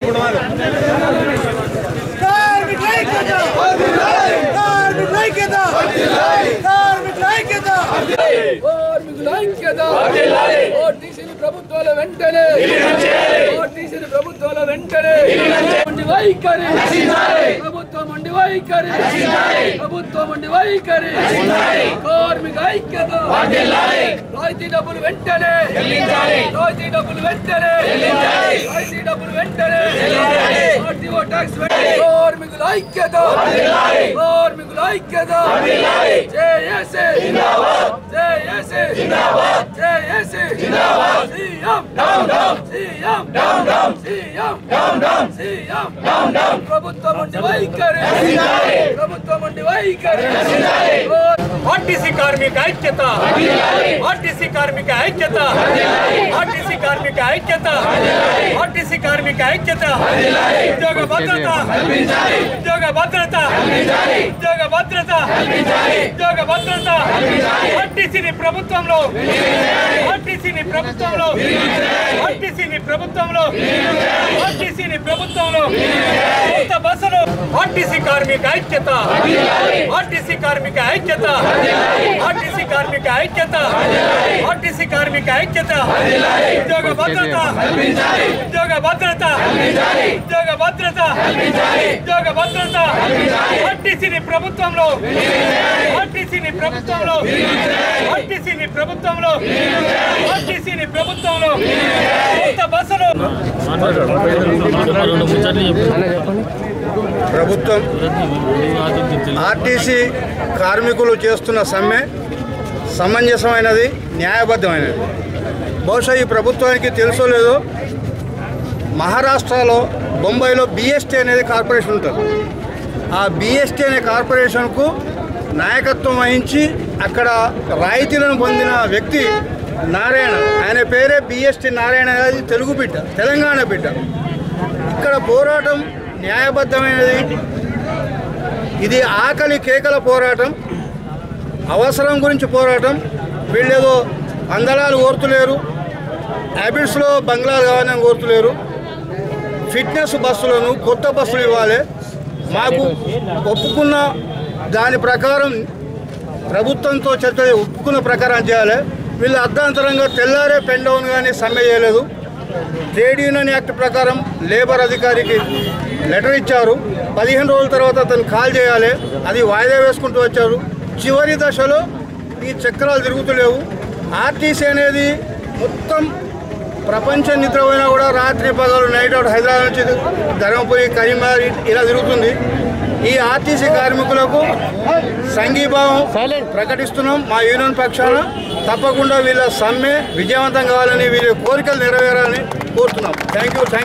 కార్మిక ఐక్యత కార్మిక ఐక్యత కార్మిక ఐక్యత కార్మికుల ఐక్యత ఓటీసీని ప్రభుత్వాల వెంటనే ఓటీసీని ప్రభుత్వాల వెంటనే ఉండి వైఖరి ప్రభుత్వం ఉండి వైఖరి ప్రభుత్వం ఉండి వైఖరి కార్మిక ఐక్యత రాయితీ డబ్బులు వెంటనే రాయితీ డబ్బులు వెంటనే రాయితీ డబ్బులు వెంటనే ఆర్టీఓ ట్యాక్స్ వెంటనే కార్మికుల ఐక్యత కార్మికుల ఐక్యత JAC JAC JAC CM CM CM CM ప్రభుత్వం ఉండి వైఖరి ప్రభుత్వం ఉండి వైఖరి ఆర్టీసీ కార్మిక ఐక్యత ఆర్టీసీ కార్మిక ఐక్యత ఆర్టీసీ కార్మిక ఐక్యత ఆర్టీసీ కార్మిక ఐక్యత ఉద్యోగ భద్రత ఉద్యోగ భద్రత ఉద్యోగ భద్రత ఉద్యోగ భద్రత ఆర్టీసీని ప్రభుత్వంలో ఆర్టీసీని ప్రభుత్వంలో ఆర్టీసీని ప్రభుత్వంలో ఆర్టీసీని ప్రభుత్వంలో కొత్త బస్సులు ఆర్టీసీ కార్మిక ఐక్యత ఆర్టీసీ కార్మిక ఐక్యత ఆర్టీసీ కార్మిక ఐక్యత ఆర్టీసీ కార్మిక ఐక్యత ఉద్యోగ భద్రత ఉద్యోగ భద్రత ఉద్యోగ భద్రత ఉద్యోగ భద్రత ఆర్టీసీని ప్రభుత్వంలో ఆర్టీసీని ప్రభుత్వంలో ఆర్టీసీని ప్రభుత్వంలో ఆర్టీసీని ప్రభుత్వంలో కొత్త బస్సులు ప్రభుత్వం ఆర్టీసీ కార్మికులు చేస్తున్న సమ్మె సమంజసమైనది న్యాయబద్ధమైనది బహుశా ఈ ప్రభుత్వానికి తెలుసో లేదో మహారాష్ట్రలో బొంబాయిలో బిఎస్టీ అనేది కార్పొరేషన్ ఉంటుంది ఆ బిఎస్టీ అనే కార్పొరేషన్కు నాయకత్వం వహించి అక్కడ రాయితీలను పొందిన వ్యక్తి నారాయణ ఆయన పేరే బిఎస్టీ నారాయణ అది తెలుగు బిడ్డ తెలంగాణ బిడ్డ ఇక్కడ పోరాటం న్యాయబద్ధమైనది ఇది ఆకలి కేకల పోరాటం అవసరం గురించి పోరాటం వీళ్ళేదో అందలాలు కోరుతులేరు హ్యాబిట్స్లో బంగ్లాలు కావాలని కోరుతులేరు ఫిట్నెస్ బస్సులను కొత్త బస్సులు ఇవ్వాలి మాకు ఒప్పుకున్న దాని ప్రకారం ప్రభుత్వంతో చర్చ ఒప్పుకున్న ప్రకారం చేయాలి వీళ్ళు అర్ధాంతరంగా తెల్లారే పెన్ డౌన్ కానీ సమ్మె చేయలేదు ట్రేడ్ యూనియన్ యాక్ట్ ప్రకారం లేబర్ అధికారికి లెటర్ ఇచ్చారు పదిహేను రోజుల తర్వాత అతను కాల్ చేయాలి అది వాయిదా వేసుకుంటూ వచ్చారు చివరి దశలో ఈ చక్రాలు తిరుగుతలేవు ఆర్టీసీ అనేది మొత్తం ప్రపంచం నిద్రపోయినా కూడా రాత్రి పగలు నైట్ అవుట్ హైదరాబాద్ నుంచి ధర్మపురి కరీంనగర్ ఇలా తిరుగుతుంది ఈ ఆర్టీసీ కార్మికులకు సంఘీభావం ప్రకటిస్తున్నాం మా యూనియన్ పక్షాన తప్పకుండా వీళ్ళ సమ్మె విజయవంతం కావాలని వీళ్ళ కోరికలు నెరవేరాలని కోరుతున్నాం థ్యాంక్ యూ